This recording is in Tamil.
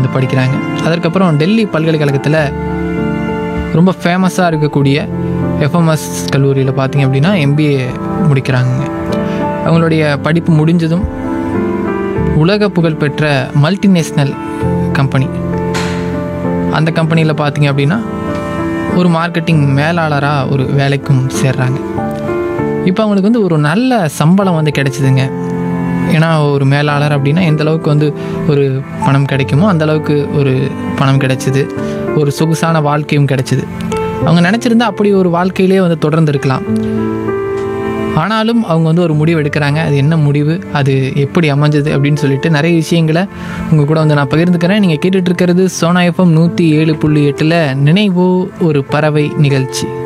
வந்து படிக்கிறாங்க அதற்கப்புறம் டெல்லி பல்கலைக்கழகத்தில் ரொம்ப ஃபேமஸாக இருக்கக்கூடிய எஃப்எம்எஸ் கல்லூரியில் பார்த்தீங்க அப்படின்னா எம்பிஏ முடிக்கிறாங்க அவங்களுடைய படிப்பு முடிஞ்சதும் உலக புகழ்பெற்ற மல்டிநேஷ்னல் கம்பெனி அந்த கம்பெனியில் பார்த்தீங்க அப்படின்னா ஒரு மார்க்கெட்டிங் மேலாளராக ஒரு வேலைக்கும் சேர்றாங்க இப்போ அவங்களுக்கு வந்து ஒரு நல்ல சம்பளம் வந்து கிடைச்சிதுங்க ஏன்னா ஒரு மேலாளர் அப்படின்னா எந்த அளவுக்கு வந்து ஒரு பணம் கிடைக்குமோ அந்த அளவுக்கு ஒரு பணம் கிடைச்சிது ஒரு சொகுசான வாழ்க்கையும் கிடைச்சிது அவங்க நினச்சிருந்தா அப்படி ஒரு வாழ்க்கையிலே வந்து தொடர்ந்து இருக்கலாம் ஆனாலும் அவங்க வந்து ஒரு முடிவு எடுக்கிறாங்க அது என்ன முடிவு அது எப்படி அமைஞ்சது அப்படின்னு சொல்லிட்டு நிறைய விஷயங்களை உங்கள் கூட வந்து நான் பகிர்ந்துக்கிறேன் நீங்கள் கேட்டுட்டு இருக்கிறது சோனா எஃப்எம் நூற்றி ஏழு புள்ளி எட்டில் நினைவோ ஒரு பறவை நிகழ்ச்சி